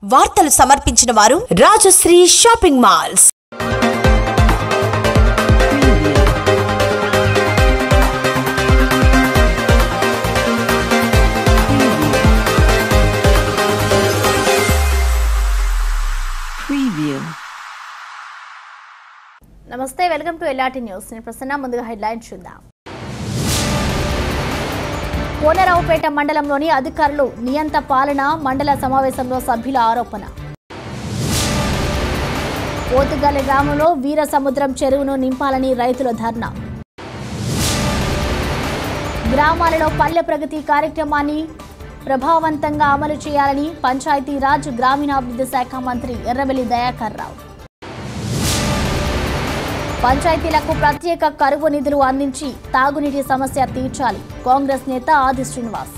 వార్తలు సమర్పించిన వారు రాజశ్రీ షాపింగ్ మాల్స్ Preview. నమస్తే వెల్కమ్ టు ఎల్ఆర్టీ న్యూస్ నేను ప్రసన్న ముందుగా హెడ్లైన్స్ చూద్దాం కోనరావుపేట మండలంలోని అధికారులు నియంత పాలన మండల సమావేశంలో సభ్యుల ఆరోపణ పోతుగల్లి గ్రామంలో వీర సముద్రం చెరువును నింపాలని రైతుల ధర్నా గ్రామాలలో పల్లె ప్రగతి కార్యక్రమాన్ని ప్రభావవంతంగా అమలు చేయాలని పంచాయతీరాజ్ గ్రామీణాభివృద్ధి శాఖ మంత్రి ఎర్రబెల్లి దయాకర్ రావు పంచాయతీలకు ప్రత్యేక కరువు నిధులు అందించి తాగునీటి సమస్య తీర్చాలి కాంగ్రెస్ నేత ఆది శ్రీనివాస్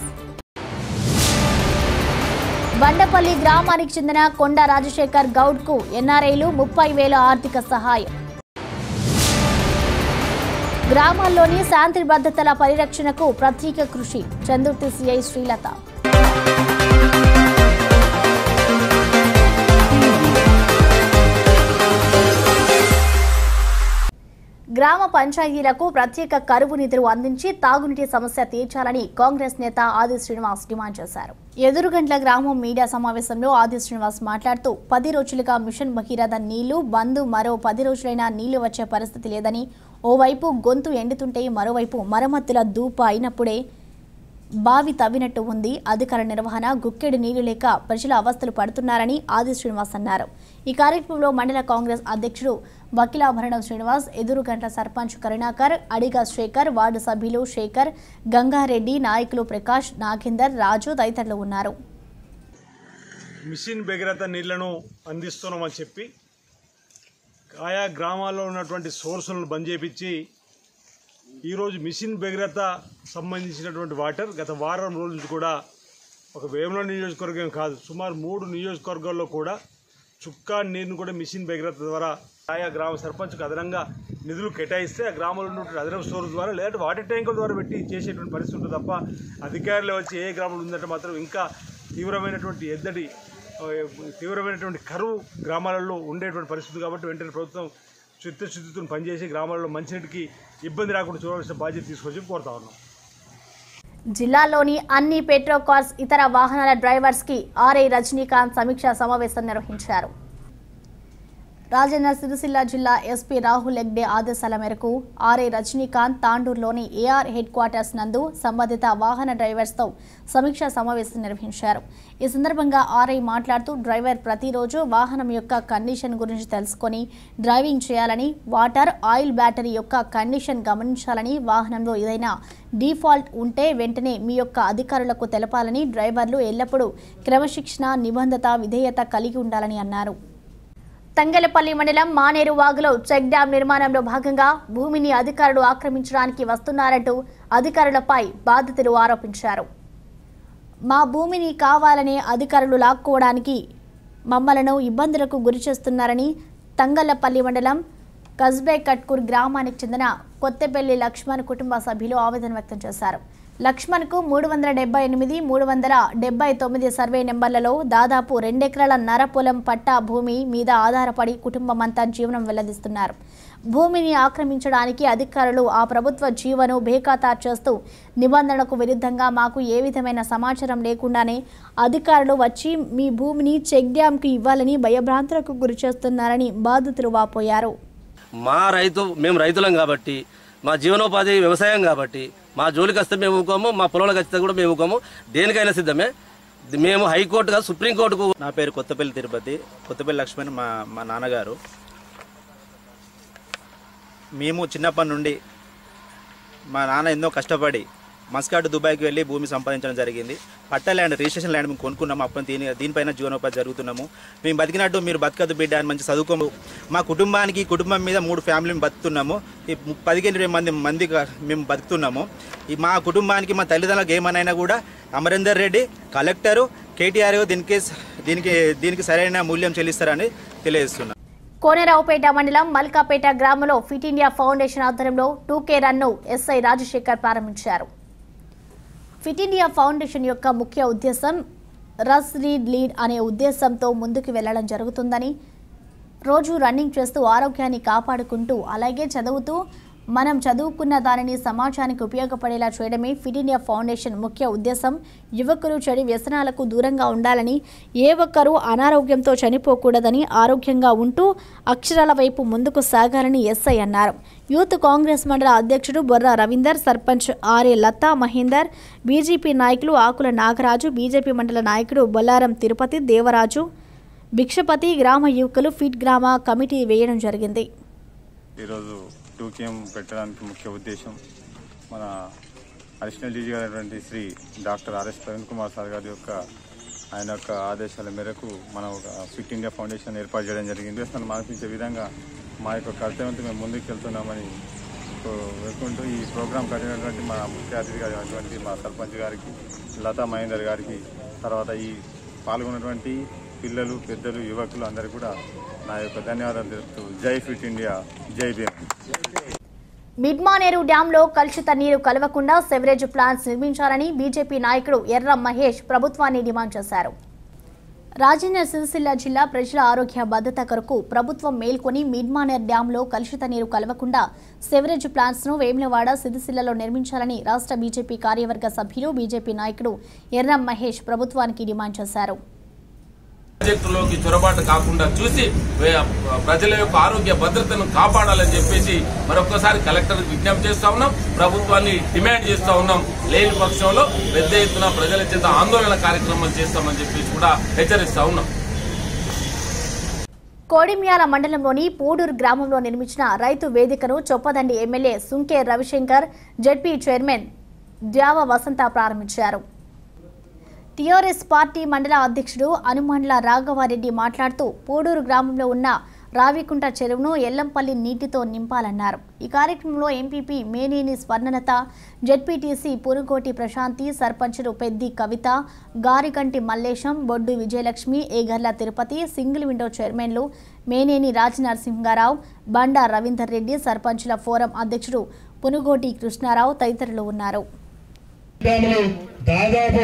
బండపల్లి గ్రామానికి చెందిన కొండ రాజశేఖర్ గౌడ్ కు ఎన్ఆర్ఐలు ముప్పై వేల ఆర్థిక సహాయం గ్రామాల్లోని శాంతి భద్రతల పరిరక్షణకు ప్రత్యేక కృషి చందుర్తి సిఐ శ్రీలత గ్రామ పంచాయతీలకు ప్రత్యేక కరువు నిధులు అందించి తాగునీటి సమస్య తీర్చాలని కాంగ్రెస్ నేత ఆది శ్రీనివాస్ డిమాండ్ చేశారు ఎదురుగంట్ల గ్రామం మీడియా సమావేశంలో ఆది శ్రీనివాస్ మాట్లాడుతూ పది రోజులుగా మిషన్ భగీరథ నీళ్లు బంద్ మరో పది రోజులైనా నీళ్లు వచ్చే పరిస్థితి లేదని ఓవైపు గొంతు ఎండుతుంటే మరోవైపు మరమ్మతుల దూప అయినప్పుడే బావి తవ్వినట్టు ఉంది అధికార నిర్వహణ గుక్కెడు నీళ్లు లేక ప్రజలు అవస్థలు పడుతున్నారని ఆది శ్రీనివాస్ అన్నారు ఈ కార్యక్రమంలో మండల కాంగ్రెస్ అధ్యక్షుడు వకీలాభరణం శ్రీనివాస్ ఎదురుగంట్ల సర్పంచ్ కరుణాకర్ అడిగా శేఖర్ వార్డు సభ్యులు శేఖర్ గంగారెడ్డి నాయకులు ప్రకాష్ నాగేందర్ రాజు తదితరులు ఉన్నారు మిషన్ భగీరథ నీళ్లను అందిస్తున్నామని చెప్పి ఆయా గ్రామాల్లో ఉన్నటువంటి సోర్సులను బంద్ చేపించి ఈరోజు మిషన్ భగీరథ సంబంధించినటువంటి వాటర్ గత వారం రోజుల నుంచి కూడా ఒక వేముల నియోజకవర్గం కాదు సుమారు మూడు నియోజకవర్గాల్లో కూడా చుక్కా నీరును కూడా మిషన్ భగీరథ ద్వారా ఆయా గ్రామ సర్పంచ్కు అదనంగా నిధులు కేటాయిస్తే ఆ గ్రామంలో ఉన్నటువంటి అదనపు స్టోర్ ద్వారా లేదంటే వాటర్ ట్యాంకుల ద్వారా పెట్టి చేసేటువంటి పరిస్థితి ఉంటుంది తప్ప అధికారులు వచ్చి ఏ గ్రామంలో ఉందంటే మాత్రం ఇంకా తీవ్రమైనటువంటి ఎద్దడి ఆ, తీవ్రమైనటువంటి కరువు గ్రామాలలో ఉండేటువంటి పరిస్థితి కాబట్టి వెంటనే ప్రభుత్వం చిత్తశుద్ధితో పనిచేసి గ్రామాలలో మంచినీటికి ఇబ్బంది రాకుండా చూడవలసిన బాధ్యత తీసుకొచ్చి కోరుతా ఉన్నాం జిల్లాలోని అన్ని పెట్రో కార్స్ ఇతర వాహనాల డ్రైవర్స్ కి ఆర్ఐ రజనీకాంత్ సమీక్షా సమావేశం నిర్వహించారు రాజన్న సిరిసిల్ల జిల్లా ఎస్పీ రాహుల్ ఎగ్డే ఆదేశాల మేరకు ఆర్ఐ రజనీకాంత్ తాండూరులోని ఏఆర్ హెడ్ క్వార్టర్స్ నందు సంబంధిత వాహన డ్రైవర్స్తో సమీక్షా సమావేశం నిర్వహించారు ఈ సందర్భంగా ఆర్ఐ మాట్లాడుతూ డ్రైవర్ ప్రతిరోజు వాహనం యొక్క కండిషన్ గురించి తెలుసుకొని డ్రైవింగ్ చేయాలని వాటర్ ఆయిల్ బ్యాటరీ యొక్క కండిషన్ గమనించాలని వాహనంలో ఏదైనా డిఫాల్ట్ ఉంటే వెంటనే మీ యొక్క అధికారులకు తెలపాలని డ్రైవర్లు ఎల్లప్పుడూ క్రమశిక్షణ నిబంధత విధేయత కలిగి ఉండాలని అన్నారు తంగలపల్లి మండలం మానేరు వాగులో చెక్ డ్యాం నిర్మాణంలో భాగంగా భూమిని అధికారులు ఆక్రమించడానికి వస్తున్నారంటూ అధికారులపై బాధితులు ఆరోపించారు మా భూమిని కావాలనే అధికారులు లాక్కోవడానికి మమ్మలను ఇబ్బందులకు గురి చేస్తున్నారని తంగళ్లపల్లి మండలం కస్బే కట్కూర్ గ్రామానికి చెందిన కొత్తపల్లి లక్ష్మణ్ కుటుంబ సభ్యులు ఆవేదన వ్యక్తం చేశారు లక్ష్మణ్కు మూడు వందల డెబ్బై ఎనిమిది మూడు వందల డెబ్బై తొమ్మిది సర్వే నెంబర్లలో దాదాపు రెండెకరాల నర పొలం పట్టా భూమి మీద ఆధారపడి కుటుంబం అంతా జీవనం వెల్లదిస్తున్నారు భూమిని ఆక్రమించడానికి అధికారులు ఆ ప్రభుత్వ జీవను బేఖాతా చేస్తూ నిబంధనలకు విరుద్ధంగా మాకు ఏ విధమైన సమాచారం లేకుండానే అధికారులు వచ్చి మీ భూమిని చెక్ డ్యాంకి ఇవ్వాలని భయభ్రాంతులకు గురి చేస్తున్నారని బాధితులు వాపోయారు మా రైతు మేము రైతులం కాబట్టి మా జీవనోపాధి వ్యవసాయం కాబట్టి మా జోలికి వస్తే మేము ఊకోము మా పొలంలోకి వస్తే కూడా మేము ఊకోము దేనికైనా సిద్ధమే మేము హైకోర్టుగా సుప్రీంకోర్టుకు నా పేరు కొత్తపల్లి తిరుపతి కొత్తపల్లి లక్ష్మణ్ మా మా నాన్నగారు మేము చిన్నప్పటి నుండి మా నాన్న ఎన్నో కష్టపడి మస్కాట్ దుబాయ్కి వెళ్ళి భూమి సంపాదించడం జరిగింది పట్ట ల్యాండ్ రిజిస్ట్రేషన్ ల్యాండ్ మేము కొనుక్కున్నాము అప్పుడు దీని దీనిపైన జీవనోపాధి జరుగుతున్నాము మేము బతికినట్టు మీరు బతకదు బిడ్డ అని మంచి చదువుకోము మా కుటుంబానికి ఈ కుటుంబం మీద మూడు ఫ్యామిలీని బతుకుతున్నాము ఈ ము- పదిహేను ఇరవై మంది మంది మేము బతుకుతున్నాము ఈ మా కుటుంబానికి మా తల్లిదండ్రులకు ఏమనైనా కూడా అమరేందర్ రెడ్డి కలెక్టరు కేటీఆర్ దీనికి దీనికి దీనికి సరైన మూల్యం చెల్లిస్తారని తెలియజేస్తున్నాను కోనరావుపేట మండలం మల్కాపేట గ్రామంలో ఫిట్ ఇండియా ఫౌండేషన్ ఆధ్వర్యంలో టూకే రన్ను ఎస్ఐ రాజశేఖర్ ప్రారంభించారు ఫిట్ ఇండియా ఫౌండేషన్ యొక్క ముఖ్య ఉద్దేశం రస్ రీడ్ లీడ్ అనే ఉద్దేశంతో ముందుకు వెళ్లడం జరుగుతుందని రోజు రన్నింగ్ చేస్తూ ఆరోగ్యాన్ని కాపాడుకుంటూ అలాగే చదువుతూ మనం చదువుకున్న దానిని సమాజానికి ఉపయోగపడేలా చేయడమే ఫిట్ ఇండియా ఫౌండేషన్ ముఖ్య ఉద్దేశం యువకులు చెడు వ్యసనాలకు దూరంగా ఉండాలని ఏ ఒక్కరూ అనారోగ్యంతో చనిపోకూడదని ఆరోగ్యంగా ఉంటూ అక్షరాల వైపు ముందుకు సాగాలని ఎస్ఐ అన్నారు యూత్ కాంగ్రెస్ మండల అధ్యక్షుడు బొర్రా రవీందర్ సర్పంచ్ ఆర్ఏ లతా మహేందర్ బీజేపీ నాయకులు ఆకుల నాగరాజు బీజేపీ మండల నాయకుడు బొల్లారం తిరుపతి దేవరాజు భిక్షపతి గ్రామ యువకులు ఫిట్ గ్రామ కమిటీ వేయడం జరిగింది ఈరోజు టూ కేఎం పెట్టడానికి ముఖ్య ఉద్దేశం మన అడిషనల్ డీజీ గారైనటువంటి Shri doctor RS Praveen Kumar sir గారి యొక్క ఆయన యొక్క ఆదేశాల మేరకు మనం ఒక ఫిట్ ఇండియా ఫౌండేషన్ ఏర్పాటు చేయడం జరిగింది అసలు మార్పించే విధంగా మా యొక్క కర్తవ్యంతో మేము ముందుకు వెళ్తున్నామని వెళ్తుంటూ ఈ ప్రోగ్రాం కట్టినటువంటి మా ముఖ్య అతిథిగా అయినటువంటి మా సర్పంచ్ గారికి లతా మహేందర్ గారికి తర్వాత ఈ పాల్గొన్నటువంటి పిల్లలు పెద్దలు యువకులు అందరికీ కూడా నా యొక్క ధన్యవాదాలు తెలుపుతూ జై ఫిట్ ఇండియా జై భీమ్ మిడ్మానేరు డ్యాంలో కలుషిత నీరు కలవకుండా సెవరేజ్ ప్లాంట్స్ నిర్మించాలని బీజేపీ నాయకుడు ఎర్ర మహేష్ ప్రభుత్వాన్ని డిమాండ్ చేశారు రాజన్న సిరిసిల్ల జిల్లా ప్రజల ఆరోగ్య భద్రత కొరకు ప్రభుత్వం మేల్కొని మిడ్మానేర్ డ్యాంలో కలుషిత నీరు కలవకుండా సెవరేజ్ ప్లాంట్స్ ను వేములవాడ సిరిసిల్లలో నిర్మించాలని రాష్ట్ర బీజేపీ కార్యవర్గ సభ్యులు బీజేపీ నాయకుడు ఎర్రం మహేష్ ప్రభుత్వానికి డిమాండ్ చేశారు ప్రాజెక్టులోకి చొరబాటు కాకుండా చూసి వే- ప్రజల యొక్క ఆరోగ్య భద్రతను కాపాడాలని చెప్పేసి మరొకసారి కలెక్టర్ విజ్ఞప్తి చేస్తా ఉన్నాం ప్రభుత్వాన్ని డిమాండ్ చేస్తా ఉన్నాం లేని పక్షంలో పెద్ద ఎత్తున ప్రజల చేత ఆందోళన కార్యక్రమం చేస్తామని చెప్పేసి కూడా హెచ్చరిస్తా ఉన్నాం కోడిమ్యాల మండలంలోని పూడూరు గ్రామంలో నిర్మించిన రైతు వేదికను Choppadandi MLA Sunke Ravishankar ZP chairman Dyava Vasantha ప్రారంభించారు టీఆర్ఎస్ పార్టీ మండల అధ్యక్షుడు అనుమండ్ల రాఘవారెడ్డి మాట్లాడుతూ పూడూరు గ్రామంలో ఉన్న రావికుంట చెరువును ఎల్లంపల్లి నీటితో నింపాలన్నారు ఈ కార్యక్రమంలో ఎంపీపీ మేనేని స్వర్ణలత జెడ్పీటీసీ పునుకోటి ప్రశాంతి సర్పంచులు పెద్ది కవిత గారిగంటి మల్లేశం బొడ్డు విజయలక్ష్మి ఏగర్ల తిరుపతి సింగిల్ విండో చైర్మన్లు మేనేని రాజనరసింహారావు బండా రవీందర్ రెడ్డి సర్పంచుల ఫోరం అధ్యక్షుడు పునుగోటి కృష్ణారావు తదితరులు ఉన్నారు గ్రాములు దాదాపు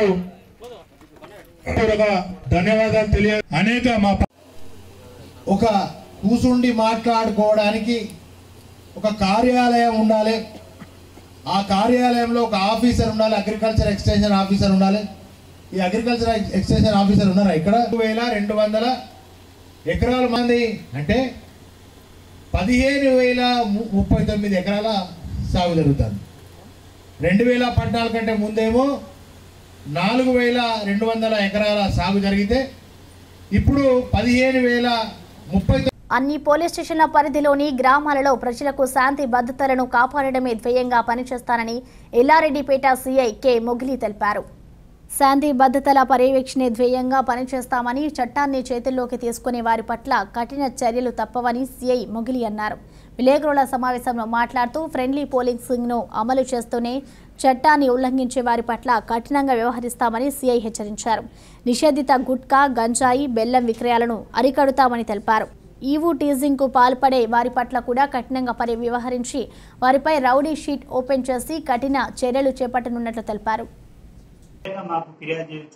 ఒక ధన్యవాదాలు తెలియ అనేక మా ప- ఒక కూసుండి మాట్లాడుకోవడానికి ఒక కార్యాలయం ఉండాలి ఆ కార్యాలయంలో ఒక ఆఫీసర్ ఉండాలి అగ్రికల్చర్ ఎక్స్టెన్షన్ ఆఫీసర్ ఉండాలి ఈ అగ్రికల్చర్ ఎక్స్టెన్షన్ ఆఫీసర్ ఉన్నారా ఇక్కడ వేల రెండు వందల ఎకరాల మంది అంటే పదిహేను వేల ము- ముప్పై తొమ్మిది ఎకరాల సాగు జరుగుతుంది రెండు వేల పద్నాలుగు కంటే ముందేమో నాలుగు వేల రెండు వందల ఎకరాల సాగు జరిగితే ఇప్పుడు పదిహేను వేల ముప్పై అన్ని పోలీస్ స్టేషన్ల పరిధిలోని గ్రామాలలో ప్రజలకు శాంతి భద్రతలను కాపాడడమే ధ్యేయంగా పనిచేస్తానని ఎల్లారెడ్డిపేట సీఐ కె మొగిలి తెలిపారు శాంతి భద్రతల పర్యవేక్షణే ధ్యేయంగా పనిచేస్తామని చట్టాన్ని చేతుల్లోకి తీసుకునే వారి పట్ల కఠిన చర్యలు తప్పవని సీఐ మొగిలి అన్నారు విలేకరుల సమావేశంలో మాట్లాడుతూ ఫ్రెండ్లీ పోలింగ్ ను అమలు చేస్తూనే చట్టాన్ని ఉల్లంఘించే వారి పట్ల కఠినంగా వ్యవహరిస్తామని సీఐ హెచ్చరించారు నిషేధిత గుట్కా గంజాయి బెల్లం విక్రయాలను అరికడుతామని తెలిపారు ఈవు టీజింగ్ కు పాల్పడే వారి పట్ల కూడా కఠినంగా పరి వ్యవహరించి వారిపై రౌడీ షీట్ ఓపెన్ చేసి కఠిన చర్యలు చేపట్టనున్నట్లు తెలిపారు ఏదైనా మాకు ఫిర్యాదు చేయొచ్చు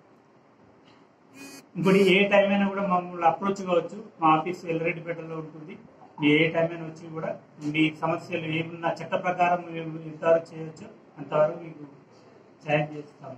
ఇంకోటి ఏ టైం అయినా కూడా మమ్మల్ని అప్రోచ్ కావచ్చు మా ఆఫీస్ ఎల్రెడ్డిపేటలో ఉంటుంది మీ ఏ టైం అయినా వచ్చి కూడా మీ సమస్యలు ఏమున్నా చట్ట ప్రకారం మేము ఎంతవరకు చేయొచ్చు అంతవరకు మీకు సాయం చేస్తాము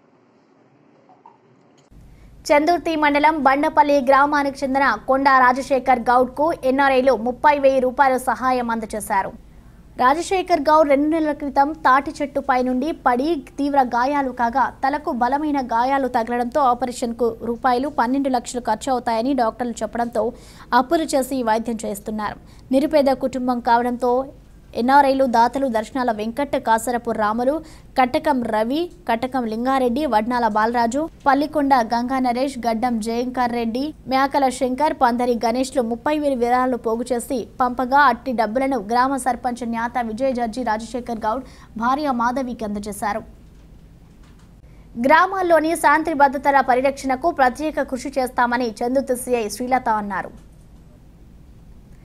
చందుర్తి మండలం బండపల్లి గ్రామానికి చెందిన కొండా రాజశేఖర్ గౌడ్ కు ఎన్ఆర్ఐలు ముప్పై వెయ్యి రూపాయల సహాయం అందజేశారు రాజశేఖర్ గౌడ్ రెండు నెలల క్రితం తాటి చెట్టుపై నుండి పడి తీవ్ర గాయాలు కాగా తలకు బలమైన గాయాలు తగలడంతో ఆపరేషన్కు రూపాయలు పన్నెండు లక్షలు ఖర్చు అవుతాయని డాక్టర్లు చెప్పడంతో అప్పులు చేసి వైద్యం చేస్తున్నారు నిరుపేద కుటుంబం కావడంతో ఎన్ఆర్ఐలు దాతలు దర్శనాల వెంకట్ కాసరపు రాములు కట్టకం రవి కట్టకం లింగారెడ్డి వడ్నాల బాలరాజు పల్లికొండ గంగా నరేష్ గడ్డం జయంకర్ రెడ్డి మేకల శంకర్ పందరి గణేష్లు ముప్పై వేల విరాళాలు పోగు చేసి పంపగా అట్టి డబ్బులను గ్రామ సర్పంచ్ న్యాత విజయ జడ్జి రాజశేఖర్ గౌడ్ భార్య మాధవికి అందజేశారు గ్రామాల్లోని శాంతి భద్రతల పరిరక్షణకు ప్రత్యేక కృషి చేస్తామని చందుతు సిఐ శ్రీలత అన్నారు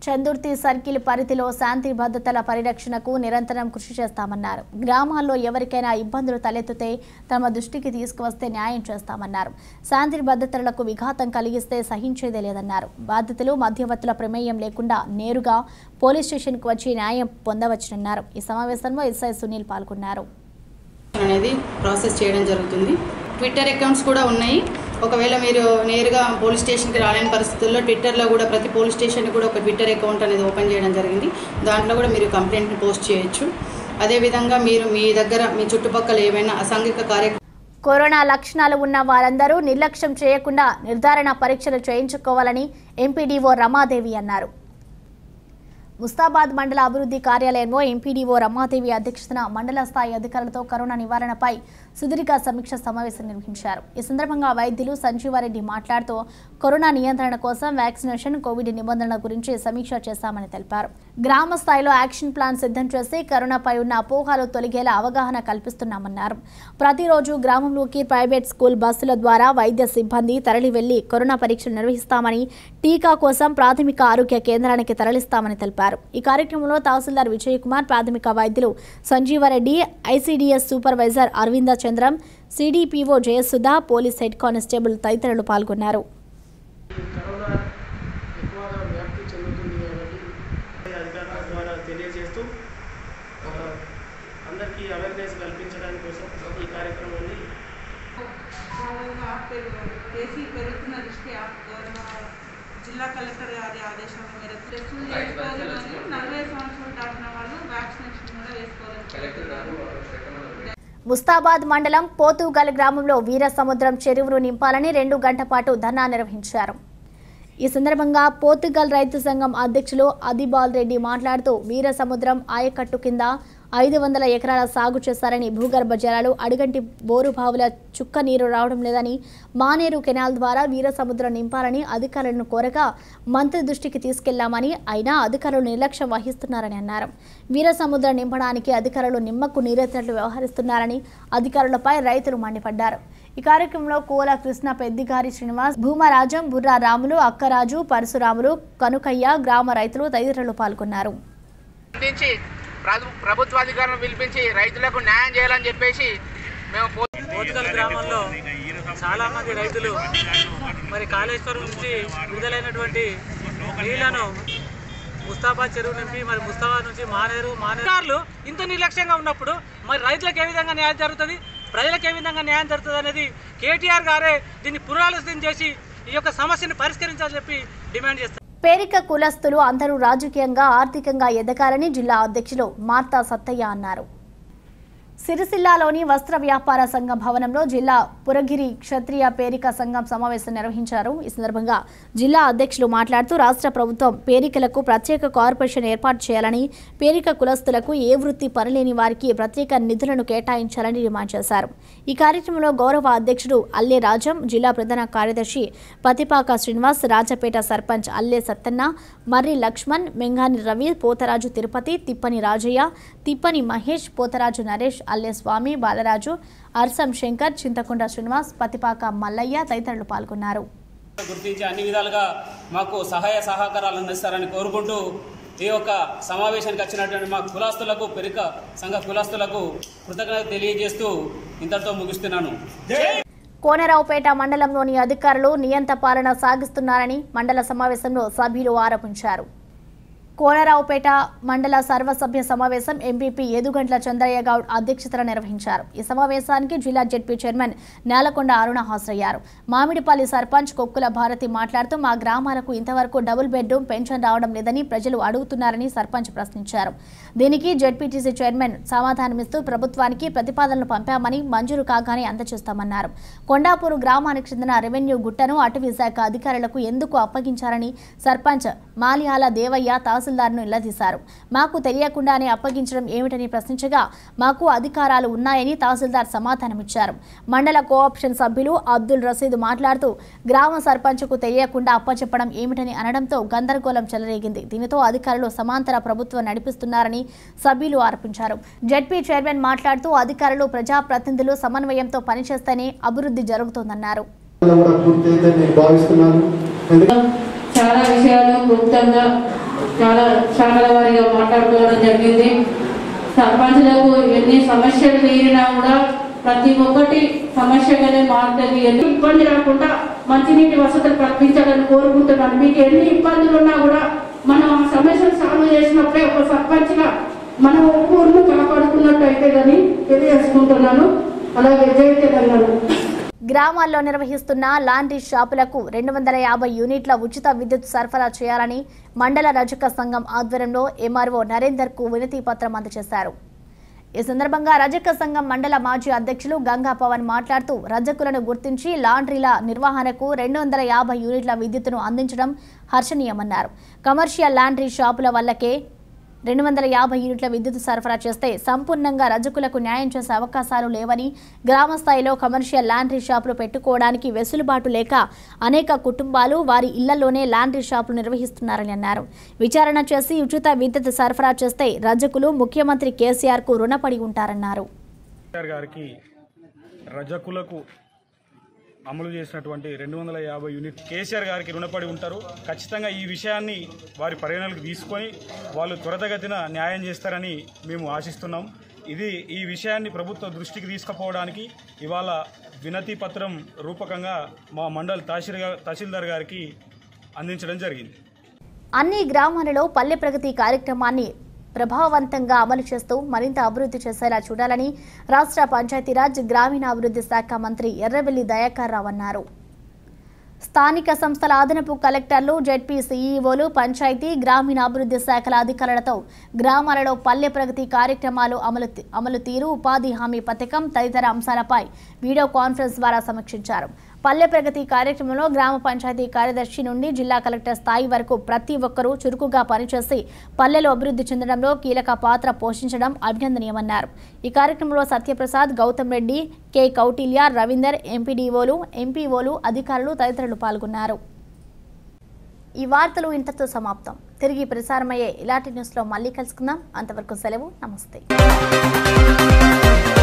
చందుర్తి సర్కిల్ పరిధిలో శాంతి భద్రతల పరిరక్షణకు నిరంతరం కృషి చేస్తామన్నారు గ్రామాల్లో ఎవరికైనా ఇబ్బందులు తలెత్తితే తమ దృష్టికి తీసుకువస్తే న్యాయం చేస్తామన్నారు శాంతి భద్రతలకు విఘాతం కలిగిస్తే సహించేదే లేదన్నారు బాధితులు మధ్యవర్తుల ప్రమేయం లేకుండా నేరుగా పోలీస్ స్టేషన్కు వచ్చి న్యాయం పొందవచ్చునన్నారు ఈ సమావేశంలో ఎస్ఐ సునీల్ పాల్గొన్నారు అనేది ప్రాసెస్ చేయడం జరుగుతుంది ట్విట్టర్ అకౌంట్స్ కూడా ఉన్నాయి ఒకవేళ మీరు నేరుగా పోలీస్ స్టేషన్కి రాలేని పరిస్థితుల్లో ట్విట్టర్లో కూడా ప్రతి పోలీస్ స్టేషన్ కూడా ఒక ట్విట్టర్ అకౌంట్ అనేది ఓపెన్ చేయడం జరిగింది దాంట్లో కూడా మీరు కంప్లైంట్ని పోస్ట్ చేయొచ్చు అదేవిధంగా మీరు మీ దగ్గర మీ చుట్టుపక్కల ఏమైనా అసాంఘిక కార్య కరోనా లక్షణాలు ఉన్న వారందరూ నిర్లక్ష్యం చేయకుండా నిర్ధారణ పరీక్షలు చేయించుకోవాలని ఎంపీడీఓ రమాదేవి అన్నారు ముస్తాబాద్ మండల అభివృద్ధి కార్యాలయంలో ఎంపీడీఓ రమాదేవి అధ్యక్షతన మండల స్థాయి అధికారులతో కరోనా నివారణపై సుదీర్ఘ సమీక్ష సమావేశం నిర్వహించారు ఈ సందర్భంగా వైద్యులు సంజీవారెడ్డి మాట్లాడుతూ కరోనా నియంత్రణ కోసం వ్యాక్సినేషన్ కోవిడ్ నిబంధనల గురించి సమీక్ష చేశామని తెలిపారు గ్రామ స్థాయిలో యాక్షన్ ప్లాన్ సిద్ధం చేసి కరోనాపై ఉన్న అపోహలు తొలగేలా అవగాహన కల్పిస్తున్నామన్నారు ప్రతిరోజు గ్రామంలోకి ప్రైవేట్ స్కూల్ బస్సుల ద్వారా వైద్య సిబ్బంది తరలి వెళ్లి కరోనా పరీక్షలు నిర్వహిస్తామని టీకా కోసం ప్రాథమిక ఆరోగ్య కేంద్రానికి తరలిస్తామని తెలిపారు ఈ కార్యక్రమంలో తహసీల్దార్ విజయ్ కుమార్ ప్రాథమిక వైద్యులు Sanjeevareddy ICDS supervisor Aravinda Chandram CDPO Jayasudha police head constable తదితరులు పాల్గొన్నారు కరోనా ఎక్కువగా వ్యాప్తి చెందుతుంది కాబట్టి అధికారుల ద్వారా తెలియజేస్తూ ఆ, అందరికీ అవేర్నెస్ కల్పించడానికి కోసం ఈ కార్యక్రమాన్ని భాగంగా పెరుగు- కేసీ పెరుగుతున్న దృష్ట్యా గౌరవ జిల్లా కలెక్టర్ గారి ఆదేశాల మేరకు టెస్టులు చేసుకోవాలి మరియు నలభై సంవత్సరాలు దాటిన వాళ్ళు వ్యాక్సినేషన్ కూడా వేసుకోవాలి ముస్తాబాద్ మండలం పోతుగల్ గ్రామంలో వీరసముద్రం చెరువును నింపాలని రెండు గంట పాటు ధర్నా నిర్వహించారు ఈ సందర్భంగా పోర్తుగల్ రైతు సంఘం అధ్యక్షులు అదిబాల్ రెడ్డి మాట్లాడుతూ వీరసముద్రం ఆయకట్టు కింద ఐదు వందల ఎకరాల సాగు చేశారని భూగర్భ జలాలు అడుగంటి బోరు బావుల చుక్క నీరు రావడం లేదని మానేరు కెనాల్ ద్వారా వీరసముద్రం నింపాలని అధికారులను కోరగా మంత్రి దృష్టికి తీసుకెళ్లామని అయినా అధికారులు నిర్లక్ష్యం వహిస్తున్నారని అన్నారు వీరసముద్రం నింపడానికి అధికారులు నిమ్మకు నీరెత్తినట్లు వ్యవహరిస్తున్నారని అధికారులపై రైతులు మండిపడ్డారు ఈ కార్యక్రమంలో కోల కృష్ణ పెద్దిగారి శ్రీనివాస్ భూమరాజం బుర్రా రాములు అక్కరాజు పరశురాములు కనుకయ్య గ్రామ రైతులు తదితరులు పాల్గొన్నారు స్పందించి ప్రభు- ప్రభుత్వాధికారులను పిలిపించి రైతులకు న్యాయం చేయాలని చెప్పేసి మేము పో- పోతుగల్ గ్రామంలో చాలా మంది రైతులు మరి కాళేశ్వరం నుంచి విడుదలైనటువంటి నీళ్లను ముస్తాబాద్ చెరువు నింపి మరి ముస్తాబాద్ నుంచి మానేరు మానేరు ఇంత నిర్లక్ష్యంగా ఉన్నప్పుడు మరి రైతులకు ఏ విధంగా న్యాయం జరుగుతుంది ప్రజలకు ఏ విధంగా న్యాయం జరుగుతుంది అనేది కేటీఆర్ గారే దీన్ని పునరాలోచన చేసి ఈ యొక్క సమస్యను పరిష్కరించాలని చెప్పి డిమాండ్ చేస్తారు పేరిక కులస్తులు అందరూ రాజకీయంగా ఆర్థికంగా ఎదగాలని జిల్లా అధ్యక్షులు మార్తా సత్తయ్య అన్నారు సిరిసిల్లాలోని వస్త్ర వ్యాపార సంఘం భవనంలో జిల్లా పురగిరి క్షత్రియ పేరిక సంఘం సమావేశం నిర్వహించారు ఈ సందర్భంగా జిల్లా అధ్యక్షులు మాట్లాడుతూ రాష్ట్ర ప్రభుత్వం పేరికలకు ప్రత్యేక కార్పొరేషన్ ఏర్పాటు చేయాలని పేరిక కులస్తులకు ఏ వృత్తి పనిలేని వారికి ప్రత్యేక నిధులను కేటాయించాలని డిమాండ్ చేశారు ఈ కార్యక్రమంలో గౌరవ అధ్యక్షుడు అల్లే రాజం జిల్లా ప్రధాన కార్యదర్శి పతిపాక శ్రీనివాస్ రాజపేట సర్పంచ్ అల్లే సత్తన్న మర్రి లక్ష్మణ్ మెంగాని రవి పోతరాజు తిరుపతి తిప్పని రాజయ్య తిప్పని మహేష్ పోతరాజు నరేష్ అల్లె స్వామి బాలరాజు అర్సం శంకర్ చింతకొండ శ్రీనివాస్ పతిపాక మల్లయ్య తదితరులు పాల్గొన్నారు గుర్తించి అన్ని విధాలుగా మాకు సహాయ సహకారాలు అందిస్తారని కోరుకుంటూ ఈ యొక్క సమావేశానికి వచ్చినటువంటి మా కులాస్తులకు పెరిక సంఘ కులాస్తులకు కృతజ్ఞత తెలియజేస్తూ ఇంతటితో ముగిస్తున్నాను కోనరావుపేట మండలంలోని అధికారులు నియంత పాలన సాగిస్తున్నారని మండల సమావేశంలో సభ్యులు ఆరోపించారు కోనరావుపేట మండల సర్వసభ్య సమావేశం ఎంపీపీ ఎదుగంట్ల చంద్రయ్య గౌడ్ అధ్యక్షతన నిర్వహించారు ఈ సమావేశానికి జిల్లా జెడ్పీ చైర్మన్ నేలకొండ అరుణ హాజరయ్యారు మామిడిపల్లి సర్పంచ్ కొక్కుల భారతి మాట్లాడుతూ మా గ్రామాలకు ఇంతవరకు డబుల్ బెడ్రూమ్ పెన్షన్ రావడం లేదని ప్రజలు అడుగుతున్నారని సర్పంచ్ ప్రశ్నించారు దీనికి జెడ్పీటీసీ చైర్మన్ సమాధానమిస్తూ ప్రభుత్వానికి ప్రతిపాదనలు పంపామని మంజూరు కాగానే అందజేస్తామన్నారు కొండాపూర్ గ్రామానికి చెందిన రెవెన్యూ గుట్టను అటవీ శాఖ అధికారులకు ఎందుకు అప్పగించారని సర్పంచ్ మాలియాల దేవయ్య తహసీల్దార్ను నిలదీశారు మాకు తెలియకుండానే అప్పగించడం ఏమిటని ప్రశ్నించగా మాకు అధికారాలు ఉన్నాయని తహసీల్దార్ సమాధానమిచ్చారు మండల కోఆప్షన్ సభ్యులు అబ్దుల్ రసీద్ మాట్లాడుతూ గ్రామ సర్పంచ్కు తెలియకుండా అప్పచెప్పడం ఏమిటని అనడంతో గందరగోళం చెలరేగింది దీనితో అధికారులు సమాంతర ప్రభుత్వం నడిపిస్తున్నారని సభ్యులు ఆరోపించారు జెడ్పీ చైర్మన్ మాట్లాడుతూ అధికారులు ప్రజాప్రతినిధులు సమన్వయంతో పనిచేస్తేనే అభివృద్ధి జరుగుతోందన్నారు కూడా పూర్తి అయిందని నేను భావిస్తున్నాను ఎందుకంటే చాలా విషయాలు క్లుప్తంగా చాలా శాఖల వారిగా మాట్లాడుకోవడం జరిగింది సర్పంచులకు ఎన్ని సమస్యలు తీరినా కూడా ప్రతి ఒక్కటి సమస్యగానే మారుతుంది ఎన్ని ఇబ్బంది రాకుండా మంచినీటి వసతులు కల్పించాలని కోరుకుంటున్నాను మీకు ఎన్ని ఇబ్బందులు ఉన్నా కూడా మనం ఆ సమస్యలు సాల్వ్ చేసినప్పుడే ఒక సర్పంచ్గా మనం ఊరును కాపాడుకున్నట్టు అయితే కానీ తెలియజేసుకుంటున్నాను అలాగే జై తెలంగాణ గ్రామాల్లో నిర్వహిస్తున్న లాండ్రీ షాపులకు రెండు వందల యాభై యూనిట్ల ఉచిత విద్యుత్ సరఫరా చేయాలని మండల రజక సంఘం ఆధ్వర్యంలో ఎంఆర్ఓ నరేందర్ కు వినతి పత్రం అందజేశారు ఈ సందర్భంగా రజక సంఘం మండల మాజీ అధ్యక్షులు గంగా పవన్ మాట్లాడుతూ రజకులను గుర్తించి లాండ్రీల నిర్వహణకు రెండు వందల యాభై యూనిట్ల విద్యుత్తును అందించడం హర్షణీయమన్నారు కమర్షియల్ లాండ్రీ షాపుల వల్లకే రెండు వందల యాభై యూనిట్ల విద్యుత్ సరఫరా చేస్తే సంపూర్ణంగా రజకులకు న్యాయం చేసే అవకాశాలు లేవని గ్రామ స్థాయిలో కమర్షియల్ లాండ్రీ షాపులు పెట్టుకోవడానికి వెసులుబాటు లేక అనేక కుటుంబాలు వారి ఇళ్లలోనే లాండ్రీ షాపులు నిర్వహిస్తున్నారని అన్నారు విచారణ చేసి ఉచిత విద్యుత్ సరఫరా చేస్తే రజకులు ముఖ్యమంత్రి కేసీఆర్ కు రుణపడి ఉంటారన్నారు కేసీఆర్ గారికి రజకులకు అమలు చేసినటువంటి రెండు వందల యాభై యూనిట్ కేసీఆర్ గారికి రుణపడి ఉంటారు ఖచ్చితంగా ఈ విషయాన్ని వారి పరిగణనకు తీసుకొని వాళ్ళు త్వరితగతిన న్యాయం చేస్తారని మేము ఆశిస్తున్నాం ఇది ఈ విషయాన్ని ప్రభుత్వ దృష్టికి తీసుకుపోవడానికి ఇవాళ వినతి పత్రం రూపకంగా మా మండల్ తహసీల్దార్ తహసీల్దార్ గారికి అందించడం జరిగింది అన్ని గ్రామాలలో పల్లె ప్రగతి కార్యక్రమాన్ని ప్రభావవంతంగా అమలు చేస్తూ మరింత అభివృద్ధి చేసేలా చూడాలని రాష్ట్ర పంచాయతీరాజ్ గ్రామీణాభివృద్ధి శాఖ మంత్రి ఎర్రబెల్లి దయాకర్ రావు అన్నారు స్థానిక సంస్థల అదనపు కలెక్టర్లు జెడ్పీ సీఈఓలు పంచాయతీ గ్రామీణాభివృద్ధి శాఖల అధికారులతో గ్రామాలలో పల్లె ప్రగతి కార్యక్రమాలు అమలు అమలు తీరు ఉపాధి హామీ పథకం తదితర అంశాలపై వీడియో కాన్ఫరెన్స్ ద్వారా సమీక్షించారు పల్లె ప్రగతి కార్యక్రమంలో గ్రామ పంచాయతీ కార్యదర్శి నుండి జిల్లా కలెక్టర్ స్థాయి వరకు ప్రతి ఒక్కరూ చురుకుగా పనిచేసి పల్లెలు అభివృద్ధి చెందడంలో కీలక పాత్ర పోషించడం అభినందనీయమన్నారు ఈ కార్యక్రమంలో సత్యప్రసాద్ గౌతమ్ రెడ్డి కె కౌటిల్య రవీందర్ ఎంపీడీఓలు ఎంపీఓలు అధికారులు తదితరులు పాల్గొన్నారు ఈ వార్తలు ఇంతతో సమాప్తం తిరిగి ప్రసారమయ్యే ఇలాంటి న్యూస్లో మళ్ళీ కలుసుకుందాం అంతవరకు సెలవు నమస్తే